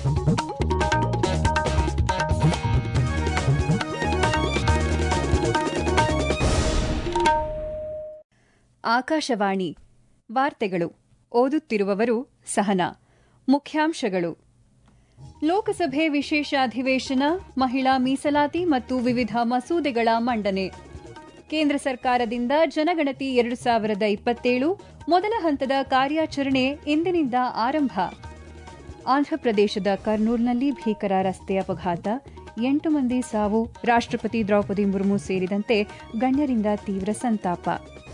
ಆಕಾಶವಾಣಿ ವಾರ್ತೆಗಳು ಓದುತ್ತಿರುವವರು ಸಹನಾ ಮುಖ್ಯಾಂಶಗಳು ಲೋಕಸಭೆ ವಿಶೇಷ ಅಧಿವೇಶನ ಮಹಿಳಾ ಮೀಸಲಾತಿ ಮತ್ತು ವಿವಿಧ ಮಸೂದೆಗಳ ಮಂಡನೆ ಕೇಂದ್ರ ಸರ್ಕಾರದಿಂದ ಜನಗಣತಿ ಎರಡು ಸಾವಿರದ ಇಪ್ಪತ್ತೇಳು ಮೊದಲ ಹಂತದ ಕಾರ್ಯಾಚರಣೆ ಇಂದಿನಿಂದ ಆರಂಭ ಆಂಧ್ರಪ್ರದೇಶದ ಕರ್ನೂಲ್ನಲ್ಲಿ ಭೀಕರ ರಸ್ತೆ ಅಪಘಾತ ಎಂಟು ಮಂದಿ ಸಾವು ರಾಷ್ಟ್ರಪತಿ ದ್ರೌಪದಿ ಮುರ್ಮು ಸೇರಿದಂತೆ ಗಣ್ಯರಿಂದ ತೀವ್ರ ಸಂತಾಪ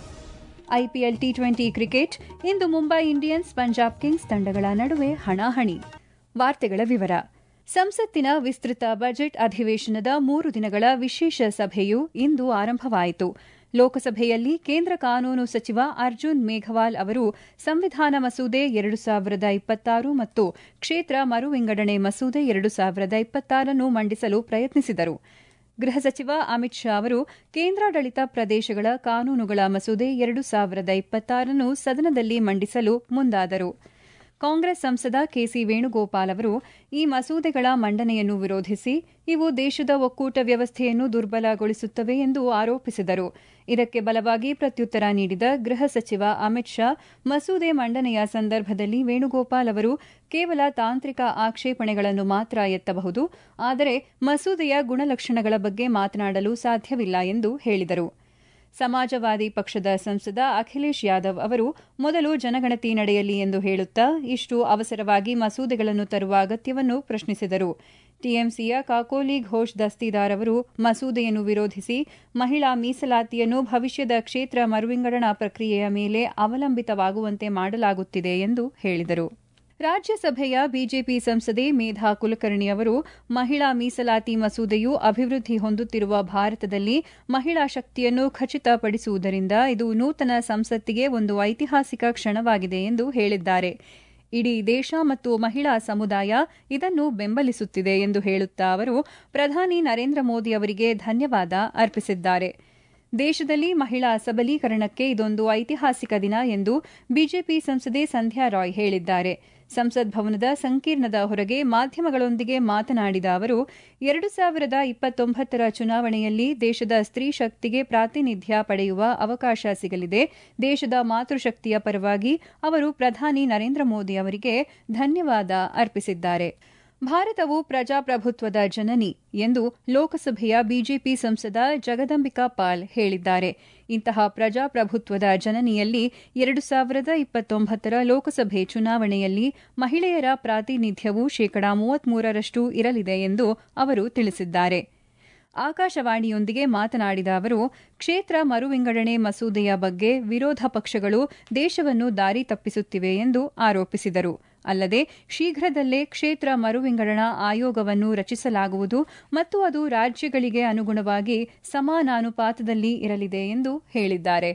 ಐಪಿಎಲ್ ಟಿ ಟ್ವೆಂಟಿ ಕ್ರಿಕೆಟ್ ಇಂದು ಮುಂಬೈ ಇಂಡಿಯನ್ಸ್ ಪಂಜಾಬ್ ಕಿಂಗ್ಸ್ ತಂಡಗಳ ನಡುವೆ ಹಣಾಹಣಿ ವಾರ್ತೆಗಳ ವಿವರ ಸಂಸತ್ತಿನ ವಿಸ್ತೃತ ಬಜೆಟ್ ಅಧಿವೇಶನದ ಮೂರು ದಿನಗಳ ವಿಶೇಷ ಸಭೆಯು ಇಂದು ಆರಂಭವಾಯಿತು ಲೋಕಸಭೆಯಲ್ಲಿ ಕೇಂದ್ರ ಕಾನೂನು ಸಚಿವ ಅರ್ಜುನ್ ಮೇಘವಾಲ್ ಅವರು ಸಂವಿಧಾನ ಮಸೂದೆ ಎರಡು ಸಾವಿರದ ಇಪ್ಪತ್ತಾರು ಮತ್ತು ಕ್ಷೇತ್ರ ಮರುವಿಂಗಡಣೆ ಮಸೂದೆ ಎರಡು ಸಾವಿರದ ಇಪ್ಪತ್ತಾರನ್ನು ಮಂಡಿಸಲು ಪ್ರಯತ್ನಿಸಿದರು ಗೃಹ ಸಚಿವ ಅಮಿತ್ ಶಾ ಅವರು ಕೇಂದ್ರಾಡಳಿತ ಪ್ರದೇಶಗಳ ಕಾನೂನುಗಳ ಮಸೂದೆ ಎರಡು ಸಾವಿರದ ಇಪ್ಪತ್ತಾರನ್ನು ಸದನದಲ್ಲಿ ಮಂಡಿಸಲು ಮುಂದಾದರು ಕಾಂಗ್ರೆಸ್ ಸಂಸದ ಕೆಸಿ ವೇಣುಗೋಪಾಲ್ ಅವರು ಈ ಮಸೂದೆಗಳ ಮಂಡನೆಯನ್ನು ವಿರೋಧಿಸಿ ಇವು ದೇಶದ ಒಕ್ಕೂಟ ವ್ಯವಸ್ಥೆಯನ್ನು ದುರ್ಬಲಗೊಳಿಸುತ್ತವೆ ಎಂದು ಆರೋಪಿಸಿದರು ಇದಕ್ಕೆ ಬಲವಾಗಿ ಪ್ರತ್ಯುತ್ತರ ನೀಡಿದ ಗೃಹ ಸಚಿವ ಅಮಿತ್ ಶಾ ಮಸೂದೆ ಮಂಡನೆಯ ಸಂದರ್ಭದಲ್ಲಿ ವೇಣುಗೋಪಾಲ್ ಅವರು ಕೇವಲ ತಾಂತ್ರಿಕ ಆಕ್ಷೇಪಣೆಗಳನ್ನು ಮಾತ್ರ ಎತ್ತಬಹುದು ಆದರೆ ಮಸೂದೆಯ ಗುಣಲಕ್ಷಣಗಳ ಬಗ್ಗೆ ಮಾತನಾಡಲು ಸಾಧ್ಯವಿಲ್ಲ ಎಂದು ಹೇಳಿದರು ಸಮಾಜವಾದಿ ಪಕ್ಷದ ಸಂಸದ ಅಖಿಲೇಶ್ ಯಾದವ್ ಅವರು ಮೊದಲು ಜನಗಣತಿ ನಡೆಯಲಿ ಎಂದು ಹೇಳುತ್ತಾ ಇಷ್ಟು ಅವಸರವಾಗಿ ಮಸೂದೆಗಳನ್ನು ತರುವ ಅಗತ್ಯವನ್ನು ಪ್ರಶ್ನಿಸಿದರು ಟಿಎಂಸಿಯ ಕಾಕೋಲಿ ಘೋಷ್ ದಸ್ತಿದಾರ್ ಅವರು ಮಸೂದೆಯನ್ನು ವಿರೋಧಿಸಿ ಮಹಿಳಾ ಮೀಸಲಾತಿಯನ್ನು ಭವಿಷ್ಯದ ಕ್ಷೇತ್ರ ಮರುವಿಂಗಡಣಾ ಪ್ರಕ್ರಿಯೆಯ ಮೇಲೆ ಅವಲಂಬಿತವಾಗುವಂತೆ ಮಾಡಲಾಗುತ್ತಿದೆ ಎಂದು ಹೇಳಿದರು ರಾಜ್ಯಸಭೆಯ ಬಿಜೆಪಿ ಸಂಸದೆ ಮೇಧಾ ಕುಲಕರ್ಣಿ ಅವರು ಮಹಿಳಾ ಮೀಸಲಾತಿ ಮಸೂದೆಯು ಅಭಿವೃದ್ಧಿ ಹೊಂದುತ್ತಿರುವ ಭಾರತದಲ್ಲಿ ಮಹಿಳಾ ಶಕ್ತಿಯನ್ನು ಖಚಿತಪಡಿಸುವುದರಿಂದ ಇದು ನೂತನ ಸಂಸತ್ತಿಗೆ ಒಂದು ಐತಿಹಾಸಿಕ ಕ್ಷಣವಾಗಿದೆ ಎಂದು ಹೇಳಿದ್ದಾರೆ ಇಡೀ ದೇಶ ಮತ್ತು ಮಹಿಳಾ ಸಮುದಾಯ ಇದನ್ನು ಬೆಂಬಲಿಸುತ್ತಿದೆ ಎಂದು ಹೇಳುತ್ತಾ ಅವರು ಪ್ರಧಾನಿ ನರೇಂದ್ರ ಮೋದಿ ಅವರಿಗೆ ಧನ್ಯವಾದ ಅರ್ಪಿಸಿದ್ದಾರೆ ದೇಶದಲ್ಲಿ ಮಹಿಳಾ ಸಬಲೀಕರಣಕ್ಕೆ ಇದೊಂದು ಐತಿಹಾಸಿಕ ದಿನ ಎಂದು ಬಿಜೆಪಿ ಸಂಸದೆ ಸಂಧ್ಯಾ ರಾಯ್ ಹೇಳಿದ್ದಾರೆ ಸಂಸತ್ ಭವನದ ಸಂಕೀರ್ಣದ ಹೊರಗೆ ಮಾಧ್ಯಮಗಳೊಂದಿಗೆ ಮಾತನಾಡಿದ ಅವರು ಎರಡು ಸಾವಿರದ ಇಪ್ಪತ್ತೊಂಬತ್ತರ ಚುನಾವಣೆಯಲ್ಲಿ ದೇಶದ ಸ್ತ್ರೀ ಶಕ್ತಿಗೆ ಪ್ರಾತಿನಿಧ್ಯ ಪಡೆಯುವ ಅವಕಾಶ ಸಿಗಲಿದೆ ದೇಶದ ಮಾತೃಶಕ್ತಿಯ ಪರವಾಗಿ ಅವರು ಪ್ರಧಾನಿ ನರೇಂದ್ರ ಮೋದಿ ಅವರಿಗೆ ಧನ್ಯವಾದ ಅರ್ಪಿಸಿದ್ದಾರೆ ಭಾರತವು ಪ್ರಜಾಪ್ರಭುತ್ವದ ಜನನಿ ಎಂದು ಲೋಕಸಭೆಯ ಬಿಜೆಪಿ ಸಂಸದ ಜಗದಂಬಿಕಾ ಪಾಲ್ ಹೇಳಿದ್ದಾರೆ ಇಂತಹ ಪ್ರಜಾಪ್ರಭುತ್ವದ ಜನನಿಯಲ್ಲಿ ಎರಡು ಸಾವಿರದ ಇಪ್ಪತ್ತೊಂಬತ್ತರ ಲೋಕಸಭೆ ಚುನಾವಣೆಯಲ್ಲಿ ಮಹಿಳೆಯರ ಪ್ರಾತಿನಿಧ್ಯವು ಶೇಕಡಾ ಮೂವತ್ಮೂರರಷ್ಟು ಇರಲಿದೆ ಎಂದು ಅವರು ತಿಳಿಸಿದ್ದಾರೆ ಆಕಾಶವಾಣಿಯೊಂದಿಗೆ ಮಾತನಾಡಿದ ಅವರು ಕ್ಷೇತ್ರ ಮರುವಿಂಗಡಣೆ ಮಸೂದೆಯ ಬಗ್ಗೆ ವಿರೋಧ ಪಕ್ಷಗಳು ದೇಶವನ್ನು ದಾರಿ ತಪ್ಪಿಸುತ್ತಿವೆ ಎಂದು ಆರೋಪಿಸಿದರು ಅಲ್ಲದೆ ಶೀಘ್ರದಲ್ಲೇ ಕ್ಷೇತ್ರ ಮರುವಿಂಗಡಣಾ ಆಯೋಗವನ್ನು ರಚಿಸಲಾಗುವುದು ಮತ್ತು ಅದು ರಾಜ್ಯಗಳಿಗೆ ಅನುಗುಣವಾಗಿ ಸಮಾನಾನುಪಾತದಲ್ಲಿ ಇರಲಿದೆ ಎಂದು ಹೇಳಿದ್ದಾರೆ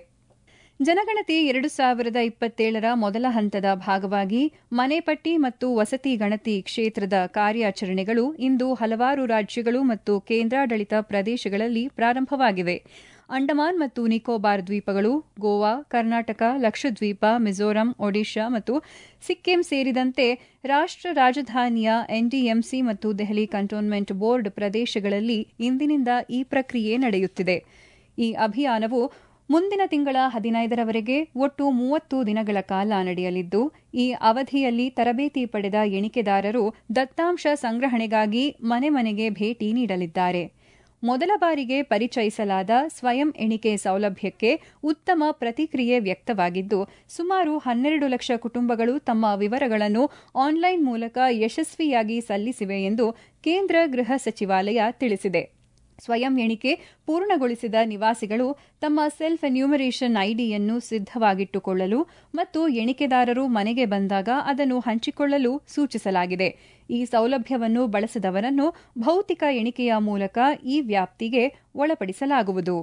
ಜನಗಣತಿ ಎರಡು ಸಾವಿರದ ಇಪ್ಪತ್ತೇಳರ ಮೊದಲ ಹಂತದ ಭಾಗವಾಗಿ ಮನೆಪಟ್ಟಿ ಮತ್ತು ವಸತಿ ಗಣತಿ ಕ್ಷೇತ್ರದ ಕಾರ್ಯಾಚರಣೆಗಳು ಇಂದು ಹಲವಾರು ರಾಜ್ಯಗಳು ಮತ್ತು ಕೇಂದ್ರಾಡಳಿತ ಪ್ರದೇಶಗಳಲ್ಲಿ ಪ್ರಾರಂಭವಾಗಿವೆ ಅಂಡಮಾನ್ ಮತ್ತು ನಿಕೋಬಾರ್ ದ್ವೀಪಗಳು ಗೋವಾ ಕರ್ನಾಟಕ ಲಕ್ಷದ್ವೀಪ ಮಿಜೋರಾಂ ಒಡಿಶಾ ಮತ್ತು ಸಿಕ್ಕಿಂ ಸೇರಿದಂತೆ ರಾಷ್ಟ್ರ ರಾಜಧಾನಿಯ ಎನ್ಡಿಎಂಸಿ ಮತ್ತು ದೆಹಲಿ ಕಂಟೋನ್ಮೆಂಟ್ ಬೋರ್ಡ್ ಪ್ರದೇಶಗಳಲ್ಲಿ ಇಂದಿನಿಂದ ಈ ಪ್ರಕ್ರಿಯೆ ನಡೆಯುತ್ತಿದೆ ಈ ಅಭಿಯಾನವು ಮುಂದಿನ ತಿಂಗಳ ಹದಿನೈದರವರೆಗೆ ಒಟ್ಟು ಮೂವತ್ತು ದಿನಗಳ ಕಾಲ ನಡೆಯಲಿದ್ದು ಈ ಅವಧಿಯಲ್ಲಿ ತರಬೇತಿ ಪಡೆದ ಎಣಿಕೆದಾರರು ದತ್ತಾಂಶ ಸಂಗ್ರಹಣೆಗಾಗಿ ಮನೆ ಮನೆಗೆ ಭೇಟಿ ನೀಡಲಿದ್ದಾರೆ ಮೊದಲ ಬಾರಿಗೆ ಪರಿಚಯಿಸಲಾದ ಸ್ವಯಂ ಎಣಿಕೆ ಸೌಲಭ್ಯಕ್ಕೆ ಉತ್ತಮ ಪ್ರತಿಕ್ರಿಯೆ ವ್ಯಕ್ತವಾಗಿದ್ದು ಸುಮಾರು ಹನ್ನೆರಡು ಲಕ್ಷ ಕುಟುಂಬಗಳು ತಮ್ಮ ವಿವರಗಳನ್ನು ಆನ್ಲೈನ್ ಮೂಲಕ ಯಶಸ್ವಿಯಾಗಿ ಸಲ್ಲಿಸಿವೆ ಎಂದು ಕೇಂದ್ರ ಗೃಹ ಸಚಿವಾಲಯ ತಿಳಿಸಿದೆ ಸ್ವಯಂ ಎಣಿಕೆ ಪೂರ್ಣಗೊಳಿಸಿದ ನಿವಾಸಿಗಳು ತಮ್ಮ ಸೆಲ್ಫ್ ಎನ್ಯೂಮರೇಷನ್ ಐಡಿಯನ್ನು ಸಿದ್ದವಾಗಿಟ್ಟುಕೊಳ್ಳಲು ಮತ್ತು ಎಣಿಕೆದಾರರು ಮನೆಗೆ ಬಂದಾಗ ಅದನ್ನು ಹಂಚಿಕೊಳ್ಳಲು ಸೂಚಿಸಲಾಗಿದೆ ಈ ಸೌಲಭ್ಯವನ್ನು ಬಳಸಿದವರನ್ನು ಭೌತಿಕ ಎಣಿಕೆಯ ಮೂಲಕ ಈ ವ್ಯಾಪ್ತಿಗೆ ಒಳಪಡಿಸಲಾಗುವುದು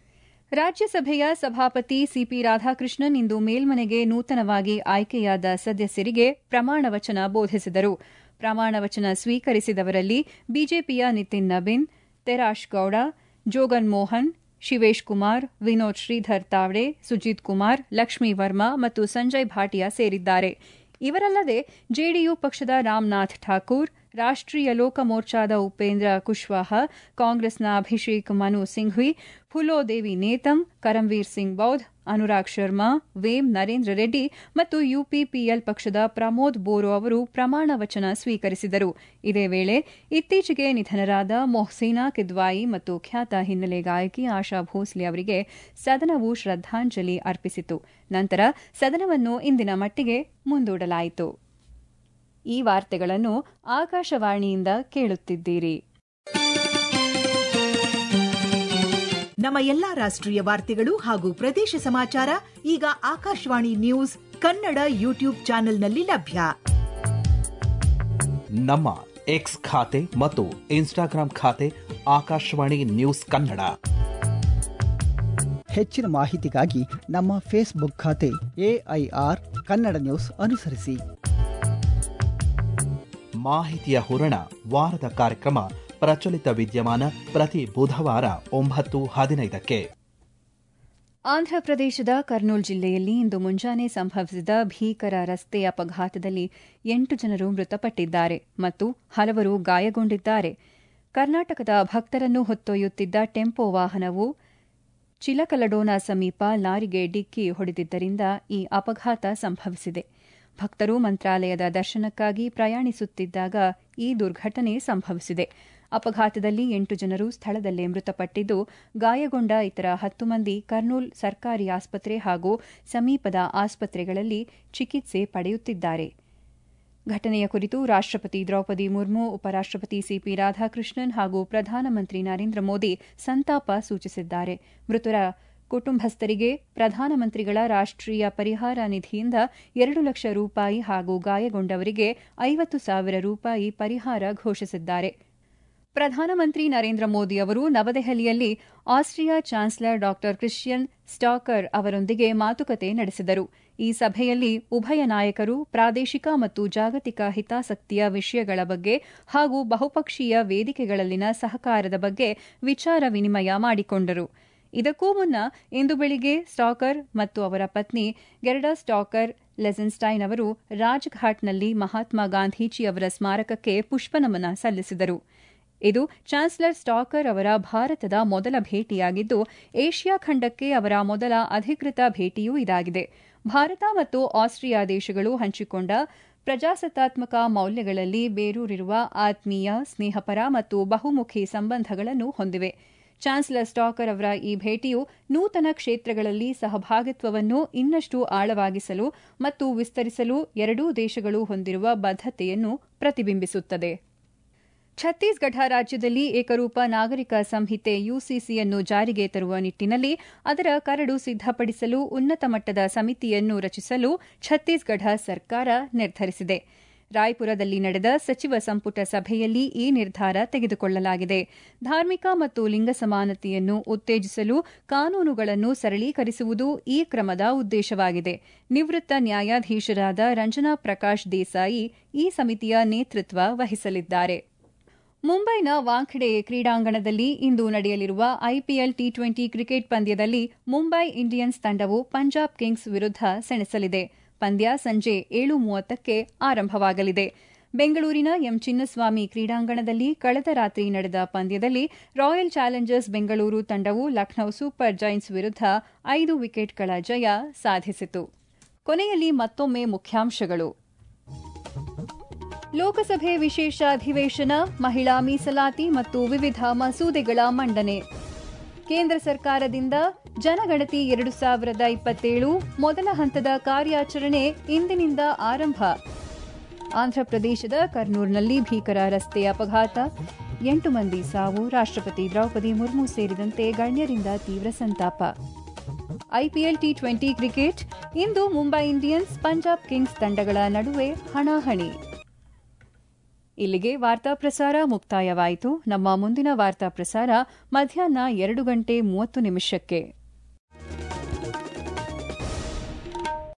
ರಾಜ್ಯಸಭೆಯ ಸಭಾಪತಿ ಸಿಪಿ ರಾಧಾಕೃಷ್ಣನ್ ಇಂದು ಮೇಲ್ಮನೆಗೆ ನೂತನವಾಗಿ ಆಯ್ಕೆಯಾದ ಸದಸ್ಯರಿಗೆ ಪ್ರಮಾಣ ವಚನ ಬೋಧಿಸಿದರು ಪ್ರಮಾಣ ವಚನ ಸ್ವೀಕರಿಸಿದವರಲ್ಲಿ ಬಿಜೆಪಿಯ ನಿತಿನ್ ನಬೀನ್ ತೆರಾಶ್ ಗೌಡ ಜೋಗನ್ ಮೋಹನ್ ಶಿವೇಶ್ ಕುಮಾರ್ ವಿನೋದ್ ಶ್ರೀಧರ್ ತಾವ್ಡೆ ಸುಜಿತ್ ಕುಮಾರ್ ಲಕ್ಷ್ಮೀ ವರ್ಮಾ ಮತ್ತು ಸಂಜಯ್ ಭಾಟಿಯಾ ಸೇರಿದ್ದಾರೆ ಇವರಲ್ಲದೆ ಜೆಡಿಯು ಪಕ್ಷದ ರಾಮನಾಥ್ ಠಾಕೂರ್ ರಾಷ್ಟ್ರೀಯ ಲೋಕ ಮೋರ್ಚಾದ ಉಪೇಂದ್ರ ಕುಶ್ವಾಹ ಕಾಂಗ್ರೆಸ್ನ ಅಭಿಷೇಕ್ ಮನು ಸಿಂಘ್ವಿ ಫುಲೋದೇವಿ ನೇತಂ ಕರಂವೀರ್ ಸಿಂಗ್ ಬೌಧ್ ಅನುರಾಗ್ ಶರ್ಮಾ ವೇಮ್ ನರೇಂದ್ರ ರೆಡ್ಡಿ ಮತ್ತು ಯುಪಿಪಿಎಲ್ ಪಕ್ಷದ ಪ್ರಮೋದ್ ಬೋರೋ ಅವರು ಪ್ರಮಾಣ ವಚನ ಸ್ವೀಕರಿಸಿದರು ಇದೇ ವೇಳೆ ಇತ್ತೀಚೆಗೆ ನಿಧನರಾದ ಮೊಹ್ಸೀನಾ ಕಿದ್ವಾಯಿ ಮತ್ತು ಖ್ಯಾತ ಹಿನ್ನೆಲೆ ಗಾಯಕಿ ಆಶಾ ಭೋಸ್ಲೆ ಅವರಿಗೆ ಸದನವು ಶ್ರದ್ದಾಂಜಲಿ ಅರ್ಪಿಸಿತು ನಂತರ ಸದನವನ್ನು ಇಂದಿನ ಮಟ್ಟಿಗೆ ಮುಂದೂಡಲಾಯಿತು ಈ ವಾರ್ತೆಗಳನ್ನು ಆಕಾಶವಾಣಿಯಿಂದ ಕೇಳುತ್ತಿದ್ದೀರಿ ನಮ್ಮ ಎಲ್ಲಾ ರಾಷ್ಟ್ರೀಯ ವಾರ್ತೆಗಳು ಹಾಗೂ ಪ್ರದೇಶ ಸಮಾಚಾರ ಈಗ ಆಕಾಶವಾಣಿ ನ್ಯೂಸ್ ಕನ್ನಡ ಯೂಟ್ಯೂಬ್ ಚಾನೆಲ್ನಲ್ಲಿ ಲಭ್ಯ ನಮ್ಮ ಎಕ್ಸ್ ಖಾತೆ ಮತ್ತು ಇನ್ಸ್ಟಾಗ್ರಾಂ ಖಾತೆ ಆಕಾಶವಾಣಿ ನ್ಯೂಸ್ ಕನ್ನಡ ಹೆಚ್ಚಿನ ಮಾಹಿತಿಗಾಗಿ ನಮ್ಮ ಫೇಸ್ಬುಕ್ ಖಾತೆ ಎಐಆರ್ ಕನ್ನಡ ನ್ಯೂಸ್ ಅನುಸರಿಸಿ ಮಾಹಿತಿಯ ಹೂರಣ ವಾರದ ಕಾರ್ಯಕ್ರಮ ಪ್ರಚಲಿತ ವಿದ್ಯಮಾನ ಪ್ರತಿ ಬುಧವಾರ ಒಂಬತ್ತು ಹದಿನೈದಕ್ಕೆ ಆಂಧ್ರಪ್ರದೇಶದ ಕರ್ನೂಲ್ ಜಿಲ್ಲೆಯಲ್ಲಿ ಇಂದು ಮುಂಜಾನೆ ಸಂಭವಿಸಿದ ಭೀಕರ ರಸ್ತೆ ಅಪಘಾತದಲ್ಲಿ ಎಂಟು ಜನರು ಮೃತಪಟ್ಟಿದ್ದಾರೆ ಮತ್ತು ಹಲವರು ಗಾಯಗೊಂಡಿದ್ದಾರೆ ಕರ್ನಾಟಕದ ಭಕ್ತರನ್ನು ಹೊತ್ತೊಯ್ಯುತ್ತಿದ್ದ ಟೆಂಪೋ ವಾಹನವು ಚಿಲಕಲಡೋನಾ ಸಮೀಪ ಲಾರಿಗೆ ಡಿಕ್ಕಿ ಹೊಡೆದಿದ್ದರಿಂದ ಈ ಅಪಘಾತ ಸಂಭವಿಸಿದೆ ಭಕ್ತರು ಮಂತ್ರಾಲಯದ ದರ್ಶನಕ್ಕಾಗಿ ಪ್ರಯಾಣಿಸುತ್ತಿದ್ದಾಗ ಈ ದುರ್ಘಟನೆ ಸಂಭವಿಸಿದೆ ಅಪಘಾತದಲ್ಲಿ ಎಂಟು ಜನರು ಸ್ಥಳದಲ್ಲೇ ಮೃತಪಟ್ಟಿದ್ದು ಗಾಯಗೊಂಡ ಇತರ ಹತ್ತು ಮಂದಿ ಕರ್ನೂಲ್ ಸರ್ಕಾರಿ ಆಸ್ಪತ್ರೆ ಹಾಗೂ ಸಮೀಪದ ಆಸ್ಪತ್ರೆಗಳಲ್ಲಿ ಚಿಕಿತ್ಸೆ ಪಡೆಯುತ್ತಿದ್ದಾರೆ ಘಟನೆಯ ಕುರಿತು ರಾಷ್ಟ್ರಪತಿ ದ್ರೌಪದಿ ಮುರ್ಮು ಉಪರಾಷ್ಟ್ರಪತಿ ಸಿಪಿ ರಾಧಾಕೃಷ್ಣನ್ ಹಾಗೂ ಪ್ರಧಾನಮಂತ್ರಿ ನರೇಂದ್ರ ಮೋದಿ ಸಂತಾಪ ಸೂಚಿಸಿದ್ದಾರೆ ಮೃತರ ಕುಟುಂಬಸ್ಥರಿಗೆ ಪ್ರಧಾನಮಂತ್ರಿಗಳ ರಾಷ್ಟ್ರೀಯ ಪರಿಹಾರ ನಿಧಿಯಿಂದ ಎರಡು ಲಕ್ಷ ರೂಪಾಯಿ ಹಾಗೂ ಗಾಯಗೊಂಡವರಿಗೆ ಐವತ್ತು ಸಾವಿರ ರೂಪಾಯಿ ಪರಿಹಾರ ಘೋಷಿಸಿದ್ದಾರೆ ಪ್ರಧಾನಮಂತ್ರಿ ನರೇಂದ್ರ ಮೋದಿ ಅವರು ನವದೆಹಲಿಯಲ್ಲಿ ಆಸ್ಟ್ರಿಯಾ ಚಾನ್ಸಲರ್ ಡಾ ಕ್ರಿಶ್ಚಿಯನ್ ಸ್ಟಾಕರ್ ಅವರೊಂದಿಗೆ ಮಾತುಕತೆ ನಡೆಸಿದರು ಈ ಸಭೆಯಲ್ಲಿ ಉಭಯ ನಾಯಕರು ಪ್ರಾದೇಶಿಕ ಮತ್ತು ಜಾಗತಿಕ ಹಿತಾಸಕ್ತಿಯ ವಿಷಯಗಳ ಬಗ್ಗೆ ಹಾಗೂ ಬಹುಪಕ್ಷೀಯ ವೇದಿಕೆಗಳಲ್ಲಿನ ಸಹಕಾರದ ಬಗ್ಗೆ ವಿಚಾರ ವಿನಿಮಯ ಮಾಡಿಕೊಂಡರು ಇದಕ್ಕೂ ಮುನ್ನ ಇಂದು ಬೆಳಿಗ್ಗೆ ಸ್ಟಾಕರ್ ಮತ್ತು ಅವರ ಪತ್ನಿ ಗೆರ್ಡಾ ಸ್ಟಾಕರ್ ಲೆಸನ್ಸ್ಟೈನ್ ಅವರು ರಾಜ್ಘಾಟ್ನಲ್ಲಿ ಮಹಾತ್ಮ ಗಾಂಧೀಜಿ ಅವರ ಸ್ಮಾರಕಕ್ಕೆ ಪುಷ್ಪನಮನ ಸಲ್ಲಿಸಿದರು ಇದು ಚಾನ್ಸಲರ್ ಸ್ಟಾಕರ್ ಅವರ ಭಾರತದ ಮೊದಲ ಭೇಟಿಯಾಗಿದ್ದು ಏಷ್ಯಾ ಖಂಡಕ್ಕೆ ಅವರ ಮೊದಲ ಅಧಿಕೃತ ಭೇಟಿಯೂ ಇದಾಗಿದೆ ಭಾರತ ಮತ್ತು ಆಸ್ಟ್ರಿಯಾ ದೇಶಗಳು ಹಂಚಿಕೊಂಡ ಪ್ರಜಾಸತ್ತಾತ್ಮಕ ಮೌಲ್ಯಗಳಲ್ಲಿ ಬೇರೂರಿರುವ ಆತ್ಮೀಯ ಸ್ನೇಹಪರ ಮತ್ತು ಬಹುಮುಖಿ ಸಂಬಂಧಗಳನ್ನು ಹೊಂದಿವೆ ಚಾನ್ಸಲರ್ ಸ್ಟಾಕರ್ ಅವರ ಈ ಭೇಟಿಯು ನೂತನ ಕ್ಷೇತ್ರಗಳಲ್ಲಿ ಸಹಭಾಗಿತ್ವವನ್ನು ಇನ್ನಷ್ಟು ಆಳವಾಗಿಸಲು ಮತ್ತು ವಿಸ್ತರಿಸಲು ಎರಡೂ ದೇಶಗಳು ಹೊಂದಿರುವ ಬದ್ಧತೆಯನ್ನು ಪ್ರತಿಬಿಂಬಿಸುತ್ತದೆ ಛತ್ತೀಸ್ಗಢ ರಾಜ್ಯದಲ್ಲಿ ಏಕರೂಪ ನಾಗರಿಕ ಸಂಹಿತೆ ಯುಸಿಸಿಯನ್ನು ಜಾರಿಗೆ ತರುವ ನಿಟ್ಟಿನಲ್ಲಿ ಅದರ ಕರಡು ಸಿದ್ದಪಡಿಸಲು ಉನ್ನತ ಮಟ್ಟದ ಸಮಿತಿಯನ್ನು ರಚಿಸಲು ಛತ್ತೀಸ್ಗಢ ಸರ್ಕಾರ ನಿರ್ಧರಿಸಿದೆ ರಾಯ್ಪುರದಲ್ಲಿ ನಡೆದ ಸಚಿವ ಸಂಪುಟ ಸಭೆಯಲ್ಲಿ ಈ ನಿರ್ಧಾರ ತೆಗೆದುಕೊಳ್ಳಲಾಗಿದೆ ಧಾರ್ಮಿಕ ಮತ್ತು ಲಿಂಗ ಸಮಾನತೆಯನ್ನು ಉತ್ತೇಜಿಸಲು ಕಾನೂನುಗಳನ್ನು ಸರಳೀಕರಿಸುವುದು ಈ ಕ್ರಮದ ಉದ್ದೇಶವಾಗಿದೆ ನಿವೃತ್ತ ನ್ಯಾಯಾಧೀಶರಾದ ರಂಜನಾ ಪ್ರಕಾಶ್ ದೇಸಾಯಿ ಈ ಸಮಿತಿಯ ನೇತೃತ್ವ ವಹಿಸಲಿದ್ದಾರೆ ಮುಂಬೈನ ವಾಂಖೆಡೆ ಕ್ರೀಡಾಂಗಣದಲ್ಲಿ ಇಂದು ನಡೆಯಲಿರುವ ಐಪಿಎಲ್ ಟಿ ಟ್ವೆಂಟಿ ಕ್ರಿಕೆಟ್ ಪಂದ್ಯದಲ್ಲಿ ಮುಂಬೈ ಇಂಡಿಯನ್ಸ್ ತಂಡವು ಪಂಜಾಬ್ ಕಿಂಗ್ಸ್ ವಿರುದ್ಧ ಸೆಣಸಲಿದೆ ಪಂದ್ಯ ಸಂಜೆ ಏಳು ಮೂವತ್ತಕ್ಕೆ ಆರಂಭವಾಗಲಿದೆ ಬೆಂಗಳೂರಿನ ಎಂ ಚಿನ್ನಸ್ವಾಮಿ ಕ್ರೀಡಾಂಗಣದಲ್ಲಿ ಕಳೆದ ರಾತ್ರಿ ನಡೆದ ಪಂದ್ಯದಲ್ಲಿ ರಾಯಲ್ ಚಾಲೆಂಜರ್ಸ್ ಬೆಂಗಳೂರು ತಂಡವು ಲಖನೌ ಸೂಪರ್ ಜೈಂಟ್ಸ್ ವಿರುದ್ಧ ಐದು ವಿಕೆಟ್ಗಳ ಜಯ ಸಾಧಿಸಿತು ಕೊನೆಯಲ್ಲಿ ಮತ್ತೊಮ್ಮೆ ಮುಖ್ಯಾಂಶಗಳು ಲೋಕಸಭೆ ವಿಶೇಷ ಅಧಿವೇಶನ ಮಹಿಳಾ ಮೀಸಲಾತಿ ಮತ್ತು ವಿವಿಧ ಮಸೂದೆಗಳ ಮಂಡನೆ ಕೇಂದ್ರ ಸರ್ಕಾರದಿಂದ ಜನಗಣತಿ ಎರಡು ಸಾವಿರದ ಇಪ್ಪತ್ತೇಳು ಮೊದಲ ಹಂತದ ಕಾರ್ಯಾಚರಣೆ ಇಂದಿನಿಂದ ಆರಂಭ ಆಂಧ್ರಪ್ರದೇಶದ ಕರ್ನೂಲ್ನಲ್ಲಿ ಭೀಕರ ರಸ್ತೆ ಅಪಘಾತ ಎಂಟು ಮಂದಿ ಸಾವು ರಾಷ್ಟ್ರಪತಿ ದ್ರೌಪದಿ ಮುರ್ಮು ಸೇರಿದಂತೆ ಗಣ್ಯರಿಂದ ತೀವ್ರ ಸಂತಾಪ ಐಪಿಎಲ್ ಟಿ ಟ್ವೆಂಟಿ ಕ್ರಿಕೆಟ್ ಇಂದು ಮುಂಬೈ ಇಂಡಿಯನ್ಸ್ ಪಂಜಾಬ್ ಕಿಂಗ್ಸ್ ತಂಡಗಳ ನಡುವೆ ಹಣಾಹಣಿ ಇಲ್ಲಿಗೆ ವಾರ್ತಾ ಪ್ರಸಾರ ಮುಕ್ತಾಯವಾಯಿತು ನಮ್ಮ ಮುಂದಿನ ವಾರ್ತಾ ಪ್ರಸಾರ ಮಧ್ಯಾಹ್ನ ಎರಡು ಗಂಟೆ ಮೂವತ್ತು ನಿಮಿಷಕ್ಕೆ